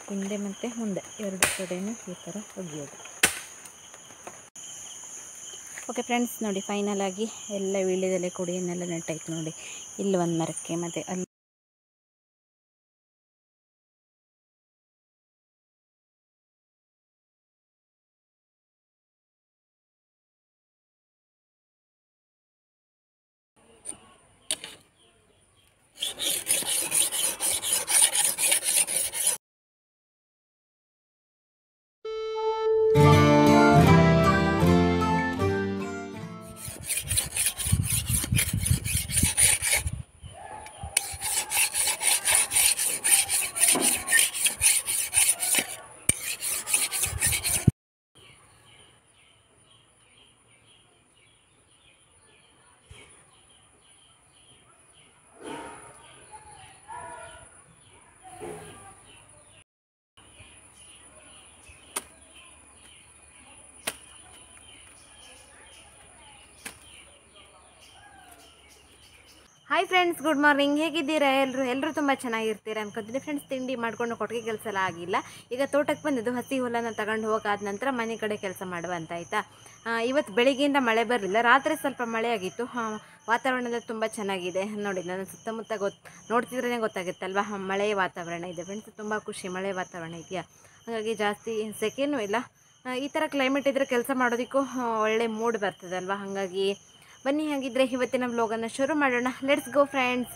ಹಿಂದೆ ಮತ್ತು ಮುಂದೆ ಎರಡು ಕಡೆನೂ ಈ ಥರ ಒಗೆಯೋದು ಓಕೆ ಫ್ರೆಂಡ್ಸ್ ನೋಡಿ ಫೈನಲ್ ಆಗಿ ಎಲ್ಲ ವೀಳ್ಯದೆಲೆ ಕೊಡಿಯನ್ನೆಲ್ಲ ನೆಟ್ಟಾಯ್ತು ನೋಡಿ ಇಲ್ಲಿ ಒಂದು ಮರಕ್ಕೆ ಮತ್ತು ಅಲ್ಲಿ ಹಾಯ್ ಫ್ರೆಂಡ್ಸ್ ಗುಡ್ ಮಾರ್ನಿಂಗ್ ಹೇಗಿದ್ದೀರಾ ಎಲ್ಲರೂ ಎಲ್ಲರೂ ತುಂಬ ಚೆನ್ನಾಗಿರ್ತೀರಾ ಅನ್ಕೊಂತೀನಿ ಫ್ರೆಂಡ್ಸ್ ತಿಂಡಿ ಮಾಡ್ಕೊಂಡು ಕೊಟ್ಟಿಗೆ ಕೆಲಸ ಎಲ್ಲ ಆಗಿಲ್ಲ ಈಗ ತೋಟಕ್ಕೆ ಬಂದಿದ್ದು ಹಸಿ ಹುಲ್ಲನ್ನು ತಗೊಂಡು ಹೋಗಾದ ನಂತರ ಮನೆ ಕಡೆ ಕೆಲಸ ಮಾಡುವ ಅಂತ ಆಯಿತಾ ಇವತ್ತು ಬೆಳಿಗ್ಗೆಯಿಂದ ಮಳೆ ಬರಲಿಲ್ಲ ರಾತ್ರಿ ಸ್ವಲ್ಪ ಮಳೆ ಆಗಿತ್ತು ಆ, ವಾತಾವರಣ ಎಲ್ಲ ತುಂಬ ಚೆನ್ನಾಗಿದೆ ನೋಡಿ ನನ್ನ ಸುತ್ತಮುತ್ತ ಗೊತ್ತು ನೋಡ್ತಿದ್ರೇ ಗೊತ್ತಾಗುತ್ತಲ್ವಾ ಆ, ಮಳೆ ವಾತಾವರಣ ಇದೆ ಫ್ರೆಂಡ್ಸ್ ತುಂಬ ಖುಷಿ ಮಳೆ ವಾತಾವರಣ ಇದೆಯಾ ಹಾಗಾಗಿ ಜಾಸ್ತಿ ಸೆಕೆನೂ ಇಲ್ಲ ಆ, ಈ ಥರ ಕ್ಲೈಮೇಟ್ ಇದ್ದರೆ ಕೆಲಸ ಮಾಡೋದಕ್ಕೂ ಆ, ಒಳ್ಳೆ ಮೂಡ್ ಬರ್ತದಲ್ವಾ ಹಾಗಾಗಿ ಬನ್ನಿ ಹಾಗಿದ್ರೆ ಇವತ್ತಿನ ವ್ಲೋಗನ್ನು ಶುರು ಮಾಡೋಣ ಲೆಟ್ಸ್ ಗೋ ಫ್ರೆಂಡ್ಸ್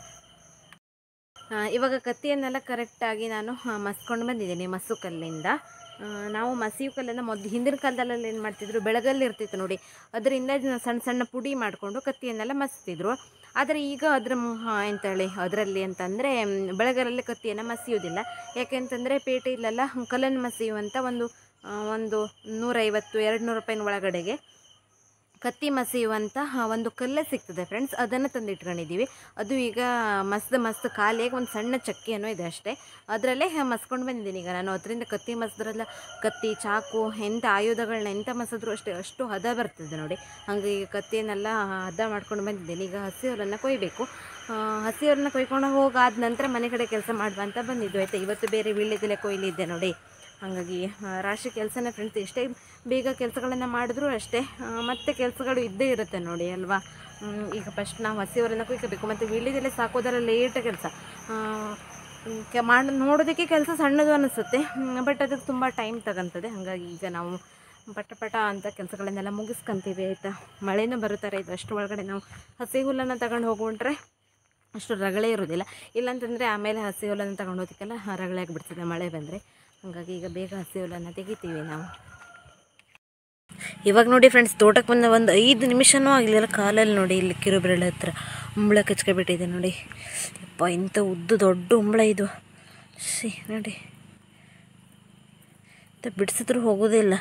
ಇವಾಗ ಕತ್ತಿಯನ್ನೆಲ್ಲ ಕರೆಕ್ಟಾಗಿ ನಾನು ಆ, ಮಸ್ಕೊಂಡು ಬಂದಿದ್ದೀನಿ ಮಸ್ಸು ಕಲ್ಲಿಂದ ಆ, ನಾವು ಮಸಿಯು ಕಲ್ಲನ್ನು ಮೊದಲು ಹಿಂದಿನ ಕಾಲದಲ್ಲೆಲ್ಲ ಏನು ಮಾಡ್ತಿದ್ರು ಬೆಳಗಲ್ಲಿ ಇರ್ತಿತ್ತು ನೋಡಿ ಅದರಿಂದ ಇದನ್ನ ಸಣ್ಣ ಸಣ್ಣ ಪುಡಿ ಮಾಡಿಕೊಂಡು ಕತ್ತಿಯನ್ನೆಲ್ಲ ಮಸ್ತಿದ್ರು ಆದರೆ ಈಗ ಅದರ ಎಂತೇಳಿ ಅದರಲ್ಲಿ ಅಂತಂದರೆ ಬೆಳಗರಲ್ಲಿ ಕತ್ತಿಯನ್ನು ಮಸಿಯೋದಿಲ್ಲ ಯಾಕೆಂತಂದರೆ ಪೇಟೆಯಲ್ಲೆಲ್ಲ ಕಲ್ಲನ್ನು ಮಸಿಯುವಂಥ ಒಂದು ಆ, ಒಂದು ನೂರೈವತ್ತು ಎರಡು ನೂರು ರೂಪಾಯಿನ ಒಳಗಡೆಗೆ ಕತ್ತಿ ಮಸಿಯುವಂಥ ಒಂದು ಕಲ್ಲು ಸಿಗ್ತದೆ ಫ್ರೆಂಡ್ಸ್ ಅದನ್ನು ತಂದು ಇಟ್ಕೊಂಡಿದ್ದೀವಿ ಅದು ಈಗ ಮಸ್ತ್ ಮಸ್ತ್ ಖಾಲಿಯಾಗಿ ಒಂದು ಸಣ್ಣ ಚಕ್ಕಿಯನ್ನು ಇದೆ ಅಷ್ಟೇ ಅದರಲ್ಲೇ ಮಸ್ಕೊಂಡು ಬಂದಿದ್ದೀನಿ ಈಗ ನಾನು ಅದರಿಂದ ಕತ್ತಿ ಮಸ್ದ್ರಲ್ಲ ಕತ್ತಿ ಚಾಕು ಎಂಥ ಆಯುಧಗಳನ್ನ ಎಂಥ ಮಸಿದ್ರು ಅಷ್ಟೇ ಅಷ್ಟು ಹದ ಬರ್ತದೆ ನೋಡಿ ಹಾಗೆ ಈಗ ಕತ್ತಿಯನ್ನೆಲ್ಲ ಹದ ಮಾಡ್ಕೊಂಡು ಬಂದಿದ್ದೀನಿ ಈಗ ಹಸಿ ಹುಲ್ಲನ್ನು ಕೊಯ್ಬೇಕು ಆ, ಹಸಿ ಹುಲ್ಲನ್ನ ಕೊಯ್ಕೊಂಡು ಹೋಗಾದ ನಂತರ ಮನೆ ಕಡೆ ಕೆಲಸ ಮಾಡುವ ಅಂತ ಬಂದಿದ್ದು ಆಯಿತಾ ಇವತ್ತು ಬೇರೆ ವೀಳ್ಯದೆಲೆ ಕೊಯ್ಲಿದ್ದೆ ನೋಡಿ ಹಾಗಾಗಿ ಆ, ರಾಶಿ ಕೆಲಸನೇ ಫ್ರೆಂಡ್ಸ್ ಎಷ್ಟೇ ಬೇಗ ಕೆಲಸಗಳನ್ನು ಮಾಡಿದ್ರೂ ಅಷ್ಟೇ ಆ, ಮತ್ತೆ ಕೆಲಸಗಳು ಇದ್ದೇ ಇರುತ್ತೆ ನೋಡಿ ಅಲ್ವಾ ಹ್ಮ್, ಈಗ ಫಸ್ಟ್ ನಾವು ಹಸಿಯವರನ್ನು ಕುಯ್ಕೋಬೇಕು ಮತ್ತು ವೀಳ್ಯದೆಲೆ ಸಾಕೋದರ ಲೇಟ್ ಕೆಲಸ ಕೆ ಮಾಡಿ ನೋಡೋದಕ್ಕೆ ಕೆಲಸ ಸಣ್ಣದು ಅನ್ನಿಸುತ್ತೆ ಬಟ್ ಅದಕ್ಕೆ ತುಂಬ ಟೈಮ್ ತಗೊಂತದೆ ಹಾಗಾಗಿ ಈಗ ನಾವು ಪಟ ಪಟ ಅಂತ ಕೆಲಸಗಳನ್ನೆಲ್ಲ ಮುಗಿಸ್ಕೊಂತೀವಿ ಆಯಿತಾ ಮಳೆನೂ ಬರುತ್ತಾರೆ ಇದು ಅಷ್ಟು ಒಳಗಡೆ ನಾವು ಹಸಿ ಹುಲ್ಲನ್ನು ತಗೊಂಡು ಹೋಗ್ಬಿಟ್ರೆ ಅಷ್ಟು ರಗಳೆ ಇರೋದಿಲ್ಲ ಇಲ್ಲಾಂತಂದರೆ ಆಮೇಲೆ ಹಸಿ ಹುಲ್ಲನ್ನು ತಗೊಂಡು ಹೋದಕ್ಕೆಲ್ಲ ರಗಳೆ ಆಗಿಬಿಡ್ತದೆ ಮಳೆ ಬಂದರೆ ಹಾಗಾಗಿ ಈಗ ಬೇಗ ಹಸಿ ಹುಲ್ಲನ್ನು ತೆಗಿತೀವಿ ನಾವು ಇವಾಗ ನೋಡಿ ಫ್ರೆಂಡ್ಸ್ ತೋಟಕ್ಕೆ ಬಂದ ಒಂದು ಐದು ನಿಮಿಷನೂ ಆಗಲಿಲ್ಲ ಕಾಲಲ್ಲಿ ನೋಡಿ ಇಲ್ಲಿ ಕಿರುಬೆರಳ ಹತ್ರ ಉಂಬಳ ಕಚ್ಕೊಬಿಟ್ಟಿದೆ ನೋಡಿ ಯಪ್ಪ ಇಂಥ ಉದ್ದು ದೊಡ್ಡ ಉಂಬಳ ಇದು ಸಿ ನೋಡಿ ಇಂಥ ಬಿಡಿಸಿದ್ರು ಹೋಗೋದಿಲ್ಲ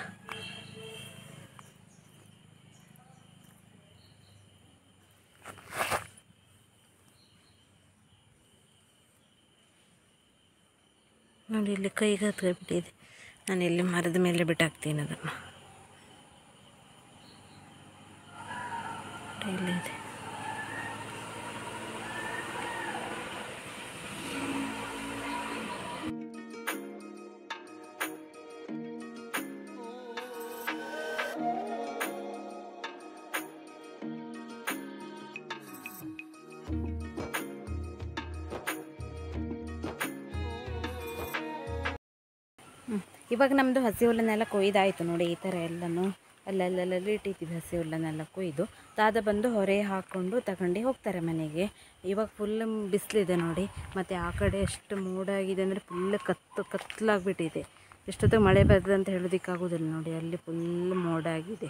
ನೋಡಿ ಇಲ್ಲಿ ಕೈಗೆ ಹತ್ಕೊಬಿಟ್ಟಿದೆ ನಾನು ಇಲ್ಲಿ ಮರದ ಮೇಲೆ ಬಿಟ್ಟಾಕ್ತೀನಿ ಅದನ್ನು ಇಲ್ಲಿದೆ ಹ್ಮ್. ಇವಾಗ ನಮ್ಮದು ಹಸಿ ಹುಲ್ಲನ್ನೆಲ್ಲ ಕೊಯ್ದಾಯಿತು ನೋಡಿ ಈ ಥರ ಎಲ್ಲನೂ ಅಲ್ಲಲ್ಲಲ್ಲಿ ಇಟ್ಟಿದ್ದೀವಿ ಹಸಿ ಹುಲ್ಲನ್ನೆಲ್ಲ ಕೊಯ್ದು ತಾದ ಬಂದು ಹೊರೆ ಹಾಕ್ಕೊಂಡು ತಗೊಂಡು ಹೋಗ್ತಾರೆ ಮನೆಗೆ ಇವಾಗ ಫುಲ್ ಬಿಸಿಲಿದೆ ನೋಡಿ ಮತ್ತು ಆ ಕಡೆ ಎಷ್ಟು ಮೋಡಾಗಿದೆ ಅಂದರೆ ಫುಲ್ ಕತ್ತು ಕತ್ತಲಾಗ್ಬಿಟ್ಟಿದೆ ಎಷ್ಟೊತ್ತಿಗೆ ಮಳೆ ಬರ್ತದೆ ಅಂತ ಹೇಳೋದಕ್ಕಾಗೋದಿಲ್ಲ ನೋಡಿ ಅಲ್ಲಿ ಫುಲ್ ಮೋಡಾಗಿದೆ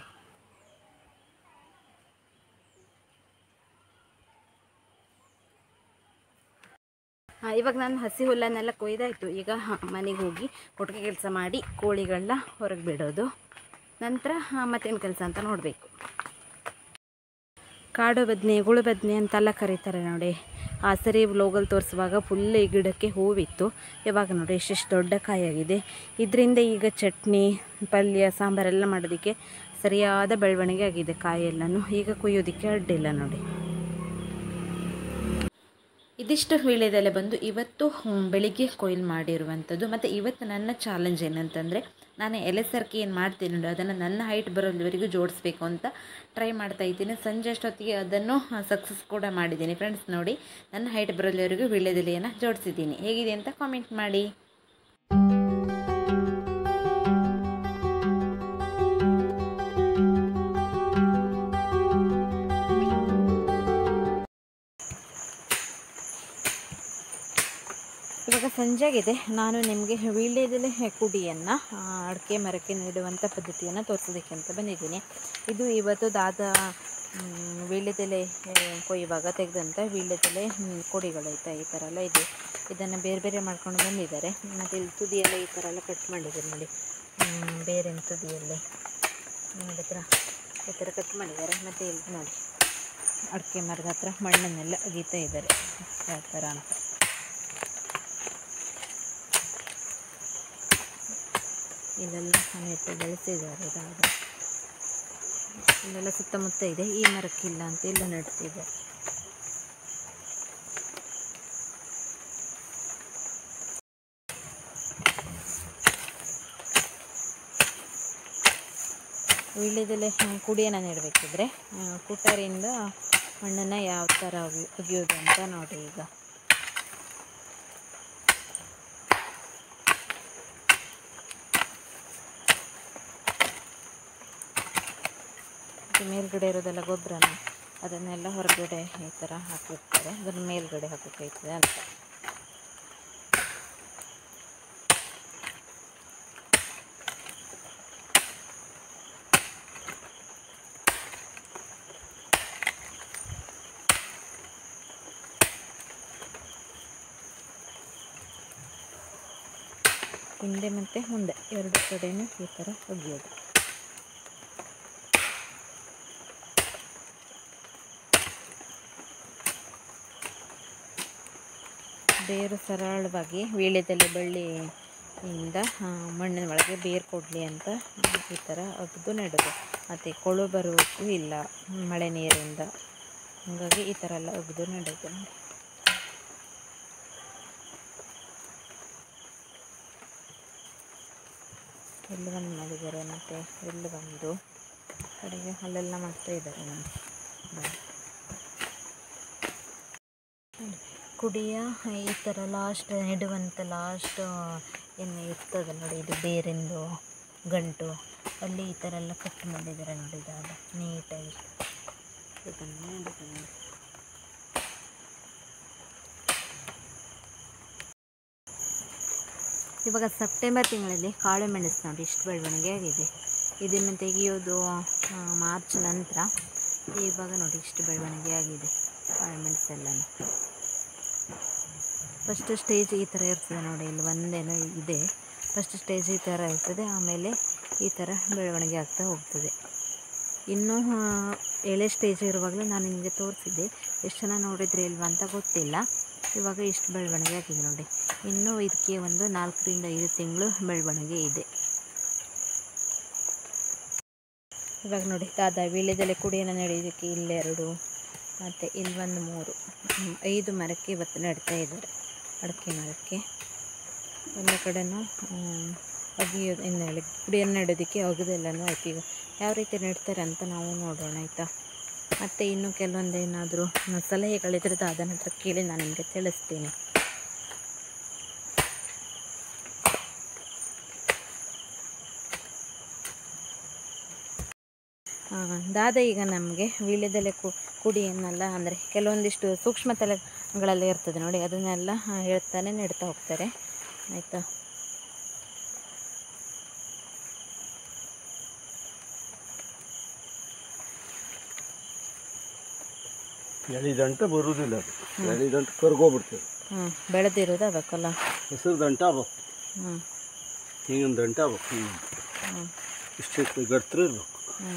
ಆ, ಇವಾಗ ನಾನು ಹಸಿ ಹುಲ್ಲನ್ನೆಲ್ಲ ಕೊಯ್ದಾಯಿತು ಈಗ ಮನೆಗೆ ಹೋಗಿ ಕೊಟ್ಟಿಗೆ ಕೆಲಸ ಮಾಡಿ ಕೋಳಿಗಳನ್ನ ಹೊರಗೆ ಬಿಡೋದು ನಂತರ ಮತ್ತೇನು ಕೆಲಸ ಅಂತ ನೋಡಬೇಕು ಕಾಡು ಬದನೆ ಗುಳು ಬದನೆ ಅಂತೆಲ್ಲ ಕರೀತಾರೆ ನೋಡಿ ಆ ಸರಿ ವ್ಲೋಗಲ್ಲಿ ತೋರಿಸುವಾಗ ಫುಲ್ ಈ ಗಿಡಕ್ಕೆ ಹೂವಿತ್ತು ಇವಾಗ ನೋಡಿ ಎಷ್ಟೆಷ್ಟು ದೊಡ್ಡ ಕಾಯಾಗಿದೆ ಇದರಿಂದ ಈಗ ಚಟ್ನಿ ಪಲ್ಯ ಸಾಂಬಾರೆಲ್ಲ ಮಾಡೋದಕ್ಕೆ ಸರಿಯಾದ ಬೆಳವಣಿಗೆ ಆಗಿದೆ ಕಾಯೆಲ್ಲನೂ ಈಗ ಕುಯ್ಯೋದಕ್ಕೆ ಅಡ್ಡಿಲ್ಲ ನೋಡಿ ಇದಿಷ್ಟು ವೀಳ್ಯದೆಲೆ ಬಂದು ಇವತ್ತು ಹ್ಮ್, ಬೆಳಿಗ್ಗೆ ಕೊಯ್ಲು ಮಾಡಿರುವಂಥದ್ದು ಮತ್ತು ಇವತ್ತು ನನ್ನ ಚಾಲೆಂಜ್ ಏನಂತಂದರೆ ನಾನು ಎಲೆ ಸರ್ಕಿ ಏನು ಮಾಡ್ತೀನಿ ನೋಡಿ ಅದನ್ನು ನನ್ನ ಹೈಟ್ ಬರೋದವರೆಗೂ ಜೋಡಿಸ್ಬೇಕು ಅಂತ ಟ್ರೈ ಮಾಡ್ತಾ ಇದ್ದೀನಿ ಸಂಜೆ ಅಷ್ಟೊತ್ತಿಗೆ ಅದನ್ನು ಸಕ್ಸಸ್ ಕೂಡ ಮಾಡಿದ್ದೀನಿ ಫ್ರೆಂಡ್ಸ್ ನೋಡಿ ನನ್ನ ಹೈಟ್ ಬರೋದವರೆಗೂ ವೀಳ್ಯದೆಲೆಯನ್ನು ಜೋಡಿಸಿದ್ದೀನಿ ಹೇಗಿದೆ ಅಂತ ಕಾಮೆಂಟ್ ಮಾಡಿ ಇವಾಗ ಸಂಜೆಗಿದೆ ನಾನು ನಿಮಗೆ ವೀಳ್ಯದೆಲೆ ಕುಡಿಯನ್ನು ಅಡಿಕೆ ಮರಕ್ಕೆ ನೀಡುವಂಥ ಪದ್ಧತಿಯನ್ನು ತೋರಿಸೋದಕ್ಕೆ ಅಂತ ಬಂದಿದ್ದೀನಿ ಇದು ಇವತ್ತು ದಾದ ಮ್, ವೀಳ್ಯದೆಲೆ ಆ, ಕೊಯ್ಯುವಾಗ ತೆಗೆದಂಥ ವೀಳ್ಯದೆಲೆ ಮ್, ಕೊಡಿಗಳೈತೆ ಈ ಥರ ಎಲ್ಲ ಇದೆ ಇದನ್ನು ಬೇರೆ ಬೇರೆ ಮಾಡ್ಕೊಂಡು ಬಂದಿದ್ದಾರೆ ಮತ್ತು ಇಲ್ಲಿ ತುದಿಯೆಲ್ಲ ಈ ಥರ ಎಲ್ಲ ಕಟ್ ಮಾಡಿದ್ದಾರೆ ನೋಡಿ ಮ್, ಬೇರಿನ ತುದಿಯಲ್ಲಿ ನೋಡಿದ್ರ ಈ ಥರ ಕಟ್ ಮಾಡಿದ್ದಾರೆ ಮತ್ತು ಇಲ್ಲಿ ನೋಡಿ ಅಡಿಕೆ ಮರದ ಹತ್ರ ಮಣ್ಣನ್ನೆಲ್ಲ ಅಗೀತಾ ಇದ್ದಾರೆ ಯಾವ ಥರ ಅಂತ ಇಲ್ಲೆಲ್ಲ ನೆಟ್ಟು ಬೆಳೆಸಿದ್ದಾರೆ ಇದಾಗ ಇಲ್ಲೆಲ್ಲ ಸುತ್ತಮುತ್ತ ಇದೆ ಈ ಮರಕ್ಕಿಲ್ಲ ಅಂತ ಎಲ್ಲ ನೆಡ್ತಿದ್ದಾರೆ ವೀಳ್ಯದೆಲೆ ಕುಡಿಯನ್ನು ನೆಡಬೇಕಿದ್ರೆ ಕುಟಾರಿಯಿಂದ ಮಣ್ಣನ್ನು ಯಾವ ಥರ ಅಗಿ ಅಗಿಯೋದು ಅಂತ ನೋಡಿ ಈಗ ಮತ್ತು ಮೇಲ್ಗಡೆ ಇರೋದೆಲ್ಲ ಗೊಬ್ಬರನ ಅದನ್ನೆಲ್ಲ ಹೊರಗಡೆ ಈ ಥರ ಹಾಕಿರ್ತಾರೆ ಅದನ್ನು ಮೇಲ್ಗಡೆ ಹಾಕಬೇಕಾಯ್ತದೆ ಅಂತ ಹಿಂದೆ ಮತ್ತು ಮುಂದೆ ಎರಡು ಕಡೆನೂ ಈ ಥರ ಒಗೆಯೋದು ಬೇರು ಸರಳವಾಗಿ ವೀಳ್ಯದೆಲೆ ಬಳ್ಳಿಯಿಂದ ಆ, ಮಣ್ಣಿನ ಒಳಗೆ ಬೇರು ಕೊಡಲಿ ಅಂತ ಈ ಥರ ಅಗ್ದು ನೆಡೋದು ಮತ್ತು ಕೊಳು ಬರೋಕ್ಕೂ ಇಲ್ಲ ಮಳೆ ನೀರಿಂದ ಹಾಗಾಗಿ ಈ ಥರ ಎಲ್ಲ ಅಗ್ದು ನೆಡೋದು ನೋಡಿ ಇಲ್ಲಿ ಒಂದು ಮಾಡಿದ್ದಾರೆ ಮತ್ತು ಇಲ್ಲಿ ಬಂದು ಕಡೆಗೆ ಅಲ್ಲೆಲ್ಲ ಮಾಡ್ತಾ ಇದ್ದಾರೆ ನೋಡಿ ನೋಡಿ. ಕುಡಿಯ ಈ ಥರ ಲಾಸ್ಟ್ ನೆಡುವಂಥ ಲಾಸ್ಟ್ ಏನು ಇರ್ತದೆ ನೋಡಿ ಇದು ಬೇರಿಂದು ಗಂಟು ಅಲ್ಲಿ ಈ ಥರ ಎಲ್ಲ ಕಟ್ ಮಾಡಿದ್ದಾರೆ ನೋಡಿ ಇದಾಗ ನೀಟಾಗಿ ಇದನ್ನು ನೆಡೋದು ನೋಡಿ ಇವಾಗ ಸೆಪ್ಟೆಂಬರ್ ತಿಂಗಳಲ್ಲಿ ಕಾಳು ಮೆಣಸು ನೋಡಿ ಇಷ್ಟು ಬೆಳವಣಿಗೆ ಆಗಿದೆ ಇದನ್ನು ತೆಗೆಯೋದು ಆ, ಮಾರ್ಚ್ ನಂತರ ಇವಾಗ ನೋಡಿ ಇಷ್ಟು ಬೆಳವಣಿಗೆ ಆಗಿದೆ ಕಾಳು ಮೆಣಸೆಲ್ಲನೂ ಫಸ್ಟ್ ಸ್ಟೇಜ್ ಈ ಥರ ಇರ್ತದೆ ನೋಡಿ ಇಲ್ಲಿ ಒಂದೇನೋ ಇದೆ ಫಸ್ಟ್ ಸ್ಟೇಜ್ ಈ ಥರ ಇರ್ತದೆ ಆಮೇಲೆ ಈ ಥರ ಬೆಳವಣಿಗೆ ಆಗ್ತಾ ಹೋಗ್ತದೆ ಇನ್ನೂ ಆ, ಎಳೆ ಸ್ಟೇಜ್ ಇರುವಾಗಲೇ ನಾನು ನಿಮಗೆ ತೋರಿಸಿದ್ದೆ ಎಷ್ಟು ಜನ ನೋಡಿದ್ರೆ ಇಲ್ವಾ ಅಂತ ಗೊತ್ತಿಲ್ಲ ಇವಾಗ ಇಷ್ಟು ಬೆಳವಣಿಗೆ ಆಗಿದೆ ನೋಡಿ ಇನ್ನೂ ಇದಕ್ಕೆ ಒಂದು ನಾಲ್ಕರಿಂದ ಐದು ತಿಂಗಳು ಬೆಳವಣಿಗೆ ಇದೆ ಇವಾಗ ನೋಡಿ ದಾದ ವೀಳ್ಯದೆಲೆ ಕುಡಿಯನ್ನು ನಡೆಯೋದಕ್ಕೆ ಇಲ್ಲೆರಡು ಮತ್ತು ಇಲ್ಲಿ ಒಂದು ಮೂರು ಹ್ಮ್, ಐದು ಮರಕ್ಕೆ ಇವತ್ತು ನೆಡ್ತಾ ಇದ್ದಾರೆ ಅಡಿಕೆ ಮರಕ್ಕೆ ಎಲ್ಲ ಕಡೆನೂ ಹ್ಮ್, ಅಗಿಯೋದು ಇನ್ನು ಹೇಳಿ ಕುಡಿಯನ್ನು ನೆಡೋದಕ್ಕೆ ಅಗದೆಲ್ಲನೂ ಆಯ್ತು ಈಗ ಯಾವ ರೀತಿ ನೆಡ್ತಾರೆ ಅಂತ ನಾವು ನೋಡೋಣ ಆಯಿತಾ ಮತ್ತು ಇನ್ನು ಕೆಲವೊಂದು ಏನಾದರೂ ಸಲಹೆಗಳಿದ್ರೆ ದಾದನ ಹತ್ರ ಕೇಳಿ ನಾನು ನಿಮಗೆ ತಿಳಿಸ್ತೀನಿ ಆ, ದಾದ ಈಗ ನಮಗೆ ವೀಳ್ಯದೆಲೆ ಕು ಕುಡಿಯನ್ನೆಲ್ಲ ಅಂದರೆ ಕೆಲವೊಂದಿಷ್ಟು ಸೂಕ್ಷ್ಮ ತಲೆಗಳೆಲ್ಲ ಇರ್ತದೆ ನೋಡಿ ಅದನ್ನೆಲ್ಲ ಆ, ಹೇಳ್ತಾನೆ ನೆಡ್ತಾ ಹೋಗ್ತಾರೆ ಆಯಿತಾ ಎಳಿದಂಟ ಬರುವುದಿಲ್ಲ ಅದು ಎಳಿದಂಟ ಕರ್ಗೋಗ್ಬಿಡ್ತದೆ ಹ್ಞೂ ಬೆಳೆದಿರೋದು ಅದಕ್ಕಲ್ಲ ಹೆಸರು ದಂಟ ಆಗ್ಬೇಕು ಹ್ಞೂ ಹಿಂಗಿನ ದಂಟ ಆಗ್ಬೇಕು ಹಿಂಗೆ ಹ್ಞೂ ಇಷ್ಟಿಷ್ಟು ಗಟ್ರ ಇರ್ಬೇಕು ಹ್ಞೂ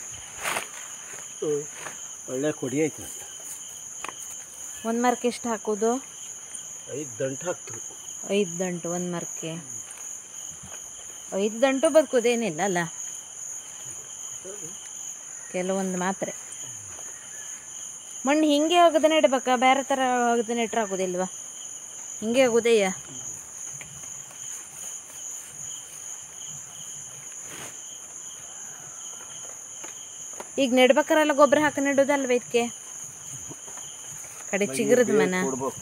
ಹ್ಮ್. ಒಳ್ಳೆ ಕೊಡಿ ಐತೆ ಒಂದು ಮರಕ್ಕೆ ಎಷ್ಟು ಹಾಕೋದು ಐದು ದಂಟ ಹಾಕ್ತಾರೆ ಐದು ದಂಟು ಒಂದು ಮರಕ್ಕೆ ಐದು ದಂಟು ಬದುಕೋದೇನಿಲ್ಲ ಅಲ್ಲ ಕೆಲವೊಂದು ಮಾತ್ರೆ ಮಣ್ಣು ಹಿಂಗೆ ಆಗದೆ ನೆಡ್ಬೇಕಾ ಬೇರೆ ಥರ ಆಗದೆ ನೆಟ್ರೆ ಆಗೋದಿಲ್ವಾ ಹಿಂಗೆ ಆಗೋದೆಯಾ ಈಗ ನೆಡ್ಬೇಕಾರೆಲ್ಲ ಗೊಬ್ಬರ ಹಾಕಿ ನೆಡೋದಲ್ವ ಇದಕ್ಕೆ ಕಡೆ ಚಿಗುರದ ಮನ ಕೊಡ್ಬೇಕು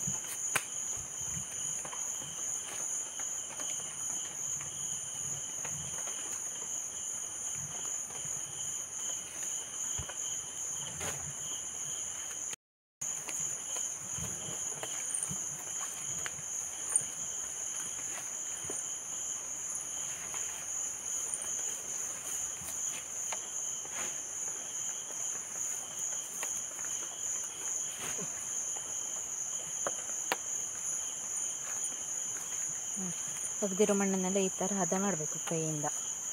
ತೆಗ್ದಿರೋ ಮಣ್ಣನ್ನೆಲ್ಲ ಈ ಥರ ಹದ ಮಾಡಬೇಕು ಕೈಯಿಂದ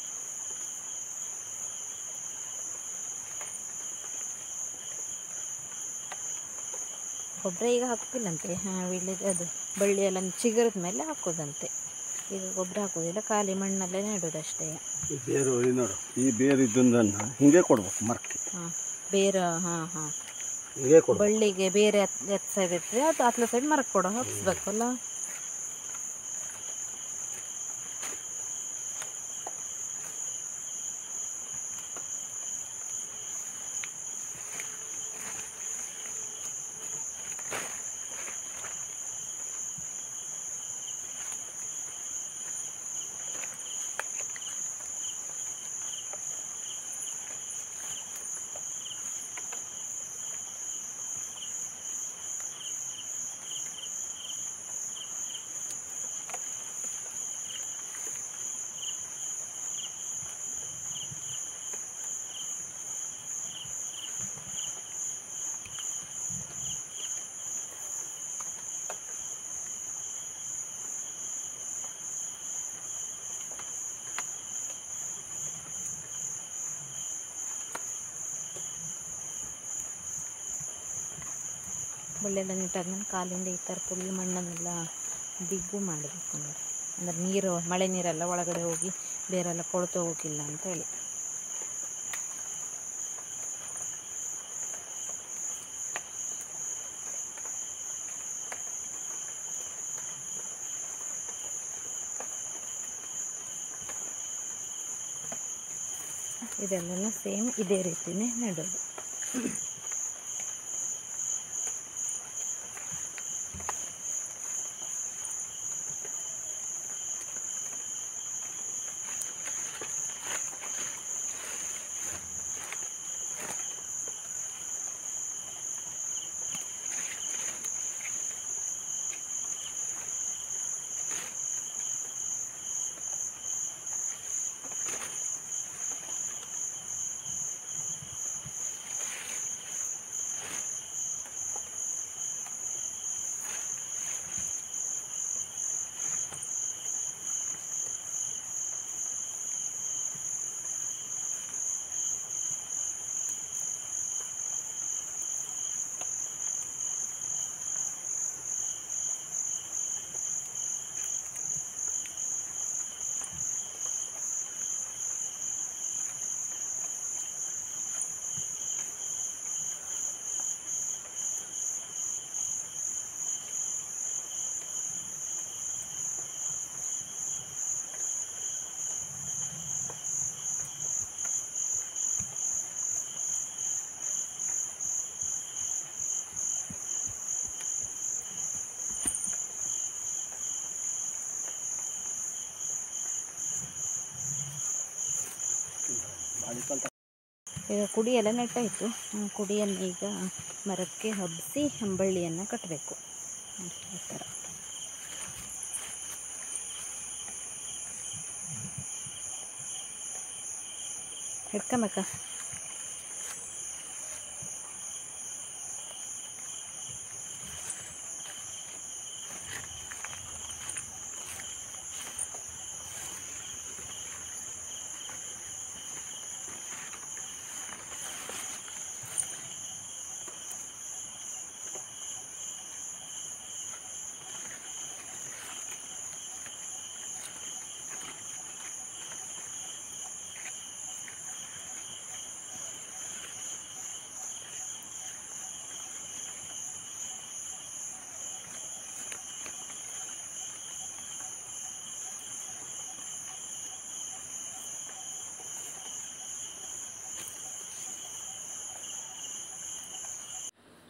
ಗೊಬ್ಬರ ಈಗ ಹಾಕಿಲ್ಲಂತೆ ಹಾಂ ವೀಳ್ಯದ ಅದು ಬಳ್ಳಿ ಎಲ್ಲ ಚಿಗುರದ ಮೇಲೆ ಹಾಕೋದಂತೆ ಈಗ ಗೊಬ್ಬರ ಹಾಕೋದಿಲ್ಲ ಖಾಲಿ ಮಣ್ಣಲ್ಲೇ ನೆಡೋದಷ್ಟೇ ಈ ಬೇರು ಈ ನೋಡು ಈ ಬೇರು ಇದ್ದೊಂದನ್ನು ಹಿಂಗೆ ಕೊಡ್ಬೇಕು ಮರಕ್ಕೆ ಹಾಂ ಬೇರೆ ಹಾಂ ಹಾಂ ಹಿಂಗೆ ಕೊಡ್ಬೇಕು ಬಳ್ಳಿಗೆ ಬೇರೆ ಎತ್ ಸೈಡ್ ಇರ್ತದೆ ಅದು ಹತ್ತಲ ಸೈಡ್ ಮರಕ್ಕೆ ಕೊಡೋ ಹಾಕಿಸ್ಬೇಕಲ್ಲ ಬಳ್ಳೆಲ್ಲ ನೆಟ್ಟಾದ್ಮೇಲೆ ಕಾಲಿಂದ ಈ ಥರ ಫುಲ್ ಮಣ್ಣನ್ನೆಲ್ಲ ದಿಗ್ಗು ಮಾಡಬೇಕು ನೋಡಿ ಅಂದರೆ ನೀರು ಮಳೆ ನೀರೆಲ್ಲ ಒಳಗಡೆ ಹೋಗಿ ಬೇರೆಲ್ಲ ಕೊಳ್ತು ಹೋಗಿಲ್ಲ ಅಂತ ಹೇಳಿ ಇದೆಲ್ಲನೂ ಸೇಮ್ ಇದೇ ರೀತಿನೇ ನೆಡೋದು ಈಗ ಕುಡಿ ಎಲ್ಲ ನೆಟ್ಟಾಯಿತು ಹ್ಮ್, ಕುಡಿಯನ್ನು ಈಗ ಮರಕ್ಕೆ ಹಬ್ಬಿಸಿ ಬಳ್ಳಿಯನ್ನು ಕಟ್ಟಬೇಕು ಈ ಥರ ಹಿಡ್ಕೊಂಬೇಕಾ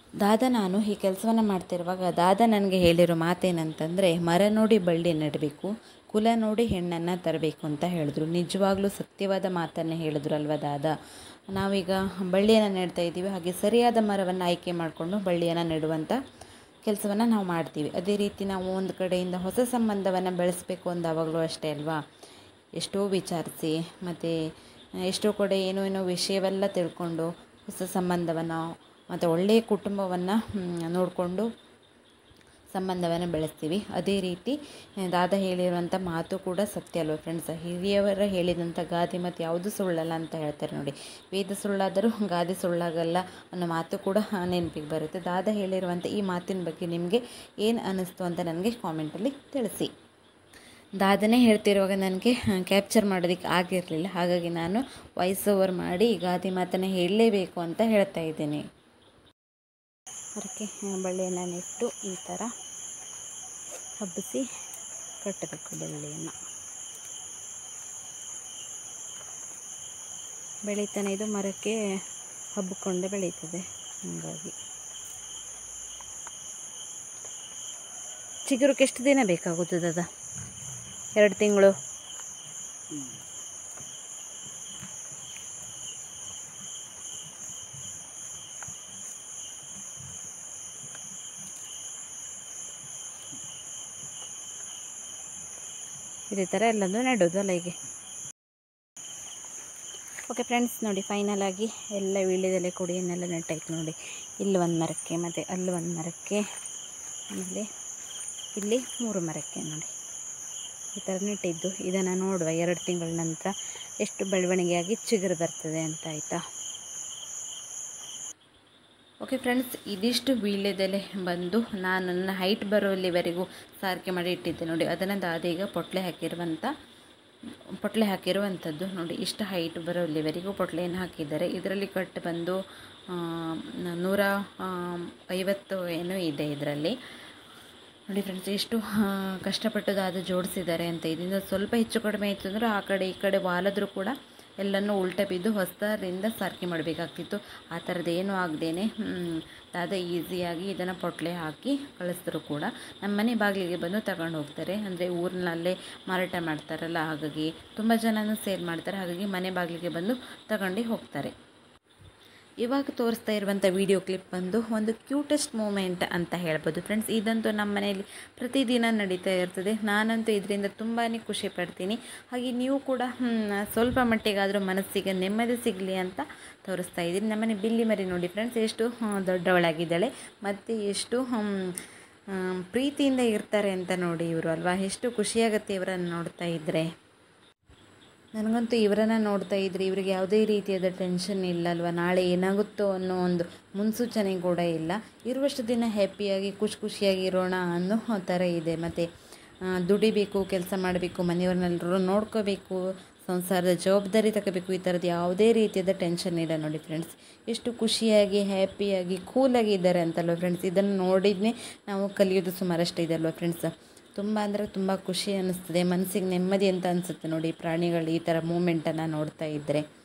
ದಾದ ನಾನು ಈ ಕೆಲಸವನ್ನು ಮಾಡ್ತಿರುವಾಗ ದಾದ ನನಗೆ ಹೇಳಿರೋ ಮಾತೇನಂತಂದರೆ ಮರ ನೋಡಿ ಬಳ್ಳಿ ನೆಡಬೇಕು ಕುಲ ನೋಡಿ ಹೆಣ್ಣನ್ನು ತರಬೇಕು ಅಂತ ಹೇಳಿದ್ರು ನಿಜವಾಗ್ಲೂ ಸತ್ಯವಾದ ಮಾತನ್ನು ಹೇಳಿದ್ರು ಅಲ್ವಾ ದಾದ ನಾವೀಗ ಬಳ್ಳಿಯನ್ನು ನೆಡ್ತಾ ಇದ್ದೀವಿ ಹಾಗೆ ಸರಿಯಾದ ಮರವನ್ನು ಆಯ್ಕೆ ಮಾಡಿಕೊಂಡು ಬಳ್ಳಿಯನ್ನು ನೆಡುವಂಥ ಕೆಲಸವನ್ನು ನಾವು ಮಾಡ್ತೀವಿ ಅದೇ ರೀತಿ ನಾವು ಒಂದು ಕಡೆಯಿಂದ ಹೊಸ ಸಂಬಂಧವನ್ನು ಬೆಳೆಸಬೇಕು ಅಂದಾವಾಗಲೂ ಅಷ್ಟೇ ಅಲ್ವಾ ಎಷ್ಟೋ ವಿಚಾರಿಸಿ ಮತ್ತು ಎಷ್ಟೋ ಕಡೆ ಏನೋ ಏನೋ ವಿಷಯವೆಲ್ಲ ತಿಳ್ಕೊಂಡು ಹೊಸ ಸಂಬಂಧವನ್ನು ಮತ್ತು ಒಳ್ಳೆಯ ಕುಟುಂಬವನ್ನು ನೋಡಿಕೊಂಡು ಸಂಬಂಧವನ್ನು ಬೆಳೆಸ್ತೀವಿ ಅದೇ ರೀತಿ ದಾದ ಹೇಳಿರುವಂಥ ಮಾತು ಕೂಡ ಸತ್ಯ ಅಲ್ವಾ ಫ್ರೆಂಡ್ಸ್ ಹಿರಿಯವರ ಹೇಳಿದಂಥ ಗಾದೆ ಮತ್ತು ಯಾವುದು ಸುಳ್ಳಲ್ಲ ಅಂತ ಹೇಳ್ತಾರೆ ನೋಡಿ ವೇದ ಸುಳ್ಳಾದರೂ ಗಾದೆ ಸುಳ್ಳಾಗಲ್ಲ ಅನ್ನೋ ಮಾತು ಕೂಡ ನೆನಪಿಗೆ ಬರುತ್ತೆ ದಾದ ಹೇಳಿರುವಂಥ ಈ ಮಾತಿನ ಬಗ್ಗೆ ನಿಮಗೆ ಏನು ಅನ್ನಿಸ್ತು ಅಂತ ನನಗೆ ಕಾಮೆಂಟಲ್ಲಿ ತಿಳಿಸಿ ದಾದನೇ ಹೇಳ್ತಿರುವಾಗ ನನಗೆ ಕ್ಯಾಪ್ಚರ್ ಮಾಡೋದಕ್ಕೆ ಆಗಿರಲಿಲ್ಲ ಹಾಗಾಗಿ ನಾನು ವಾಯ್ಸ್ ಓವರ್ ಮಾಡಿ ಈ ಗಾದೆ ಮಾತನ್ನು ಹೇಳಲೇಬೇಕು ಅಂತ ಹೇಳ್ತಾ ಇದ್ದೀನಿ ಅದಕ್ಕೆ ಬಳ್ಳಿಯನ್ನು ನೆಟ್ಟು ಈ ಥರ ಹಬ್ಬಿಸಿ ಕಟ್ಟಬೇಕು ಬಳ್ಳಿಯನ್ನು ಬೆಳೀತಾನೆ ಇದು ಮರಕ್ಕೆ ಹಬ್ಬಿಕೊಂಡೇ ಬೆಳೀತದೆ ಹಾಗಾಗಿ ಚಿಗುರಕ್ಕೆ ಎಷ್ಟು ದಿನ ಬೇಕಾಗುತ್ತದೆ ಅದ ಎರಡು ತಿಂಗಳು ಇದೇ ಥರ ಎಲ್ಲನೂ ನೆಡೋದು ಅಲ್ಲ ಹೀಗೆ ಓಕೆ ಫ್ರೆಂಡ್ಸ್ ನೋಡಿ ಫೈನಲ್ ಆಗಿ ಎಲ್ಲ ವೀಳ್ಯದೆಲೆ ಕೊಡಿಯನ್ನೆಲ್ಲ ನೆಟ್ಟಾಯ್ತು ನೋಡಿ ಇಲ್ಲಿ ಒಂದು ಮರಕ್ಕೆ ಮತ್ತು ಅಲ್ಲಿ ಒಂದು ಮರಕ್ಕೆ ಆಮೇಲೆ ಇಲ್ಲಿ ಮೂರು ಮರಕ್ಕೆ ನೋಡಿ ಈ ಥರ ನೆಟ್ಟಿದ್ದು ಇದನ್ನು ನೋಡುವ ಎರಡು ತಿಂಗಳ ನಂತರ ಎಷ್ಟು ಬೆಳವಣಿಗೆಯಾಗಿ ಚಿಗುರು ಬರ್ತದೆ ಅಂತ ಆಯಿತಾ ಓಕೆ ಫ್ರೆಂಡ್ಸ್ ಇದಿಷ್ಟು ವೀಳ್ಯದೆಲೆ ಬಂದು ನಾನು ನನ್ನ ಹೈಟ್ ಬರೋಲ್ಲಿವರೆಗೂ ಸಾರಿಕೆ ಮಾಡಿ ಇಟ್ಟಿದ್ದೆ ನೋಡಿ ಅದನ್ನು ದಾದೀಗ ಪೊಟ್ಲೆ ಹಾಕಿರುವಂಥ ಪೊಟ್ಲೆ ಹಾಕಿರುವಂಥದ್ದು ನೋಡಿ ಇಷ್ಟು ಹೈಟ್ ಬರೋಲ್ಲಿವರೆಗೂ ಪೊಟ್ಲೆಯನ್ನು ಹಾಕಿದ್ದಾರೆ ಇದರಲ್ಲಿ ಕಟ್ ಬಂದು ಆ, ನೂರ ಆ, ಐವತ್ತು ಏನೋ ಇದೆ ಇದರಲ್ಲಿ ನೋಡಿ ಫ್ರೆಂಡ್ಸ್ ಎಷ್ಟು ಆ, ಕಷ್ಟಪಟ್ಟು ದಾದ ಜೋಡಿಸಿದ್ದಾರೆ ಅಂತ ಇದರಿಂದ ಸ್ವಲ್ಪ ಹೆಚ್ಚು ಕಡಿಮೆ ಆಯಿತು ಅಂದರೆ ಆ ಕಡೆ ಈ ಕಡೆ ವಾಲಿದ್ರೂ ಕೂಡ ಎಲ್ಲನೂ ಉಲ್ಟ ಬಿದ್ದು ಹೊಸದರಿಂದ ಸಾರಿಕೆ ಮಾಡಬೇಕಾಗ್ತಿತ್ತು ಆ ಥರದ್ದು ಏನೂ ಆಗದೇನೆ ದಾದ ಈಸಿಯಾಗಿ ಇದನ್ನು ಪೊಟ್ಲೆ ಹಾಕಿ ಕಳಿಸಿದ್ರು ಕೂಡ ನಮ್ಮ ಮನೆ ಬಾಗಿಲಿಗೆ ಬಂದು ತಗೊಂಡು ಹೋಗ್ತಾರೆ ಅಂದರೆ ಊರಿನಲ್ಲೇ ಮಾರಾಟ ಮಾಡ್ತಾರಲ್ಲ ಹಾಗಾಗಿ ತುಂಬ ಜನನೂ ಸೇಲ್ ಮಾಡ್ತಾರೆ ಹಾಗಾಗಿ ಮನೆ ಬಾಗಿಲಿಗೆ ಬಂದು ತಗೊಂಡು ಹೋಗ್ತಾರೆ ಇವಾಗ ತೋರಿಸ್ತಾ ಇರುವಂಥ ವಿಡಿಯೋ ಕ್ಲಿಪ್ ಬಂದು ಒಂದು ಕ್ಯೂಟೆಸ್ಟ್ ಮೂಮೆಂಟ್ ಅಂತ ಹೇಳ್ಬೋದು ಫ್ರೆಂಡ್ಸ್ ಇದಂತೂ ನಮ್ಮ ಮನೆಯಲ್ಲಿ ಪ್ರತಿದಿನ ನಡೀತಾ ಇರ್ತದೆ ನಾನಂತೂ ಇದರಿಂದ ತುಂಬಾ ಖುಷಿ ಪಡ್ತೀನಿ ಹಾಗೆ ನೀವು ಕೂಡ ಹ್ಮ್, ಸ್ವಲ್ಪ ಮಟ್ಟಿಗಾದರೂ ಮನಸ್ಸಿಗೆ ನೆಮ್ಮದಿ ಸಿಗಲಿ ಅಂತ ತೋರಿಸ್ತಾ ಇದ್ದೀನಿ ನಮ್ಮನೆ ಬಿಲ್ಲಿ ಮರಿ ನೋಡಿ ಫ್ರೆಂಡ್ಸ್ ಎಷ್ಟು ಹ್ಮ್, ದೊಡ್ಡವಳಾಗಿದ್ದಾಳೆ ಮತ್ತು ಎಷ್ಟು ಹ್ಮ್, ಹ್ಮ್, ಪ್ರೀತಿಯಿಂದ ಇರ್ತಾರೆ ಅಂತ ನೋಡಿ ಇವರು ಅಲ್ವಾ ಎಷ್ಟು ಖುಷಿಯಾಗುತ್ತೆ ಇವರನ್ನು ನೋಡ್ತಾ ಇದ್ದರೆ ನನಗಂತೂ ಇವರನ್ನ ನೋಡ್ತಾ ಇದ್ರೆ ಇವರಿಗೆ ಯಾವುದೇ ರೀತಿಯಾದ ಟೆನ್ಷನ್ ಇಲ್ಲ ಅಲ್ವಾ ನಾಳೆ ಏನಾಗುತ್ತೋ ಅನ್ನೋ ಒಂದು ಮುನ್ಸೂಚನೆ ಕೂಡ ಇಲ್ಲ ಇರುವಷ್ಟು ದಿನ ಹ್ಯಾಪಿಯಾಗಿ ಖುಷಿ ಖುಷಿಯಾಗಿ ಇರೋಣ ಅನ್ನೋ ಥರ ಇದೆ ಮತ್ತು ದುಡಿಬೇಕು ಕೆಲಸ ಮಾಡಬೇಕು ಮನೆಯವ್ರನ್ನೆಲ್ಲರೂ ನೋಡ್ಕೋಬೇಕು ಸಂಸಾರದ ಜವಾಬ್ದಾರಿ ತಗೋಬೇಕು ಈ ಥರದ್ದು ಯಾವುದೇ ರೀತಿಯಾದ ಟೆನ್ಷನ್ ಇಲ್ಲ ನೋಡಿ ಫ್ರೆಂಡ್ಸ್ ಎಷ್ಟು ಖುಷಿಯಾಗಿ ಹ್ಯಾಪಿಯಾಗಿ ಕೂಲಾಗಿ ಇದ್ದಾರೆ ಅಂತಲ್ವ ಫ್ರೆಂಡ್ಸ್ ಇದನ್ನು ನೋಡಿದ್ನೇ ನಾವು ಕಲಿಯೋದು ಸುಮಾರಷ್ಟು ಇದೆ ಅಲ್ವಾ ಫ್ರೆಂಡ್ಸ್ ತುಂಬ ಅಂದರೆ ತುಂಬ ಖುಷಿ ಅನ್ನಿಸ್ತದೆ ಮನಸ್ಸಿಗೆ ನೆಮ್ಮದಿ ಅಂತ ಅನಿಸುತ್ತೆ ನೋಡಿ ಪ್ರಾಣಿಗಳು ಈ ಥರ ಮೂಮೆಂಟನ್ನು ನೋಡ್ತಾ ಇದ್ದರೆ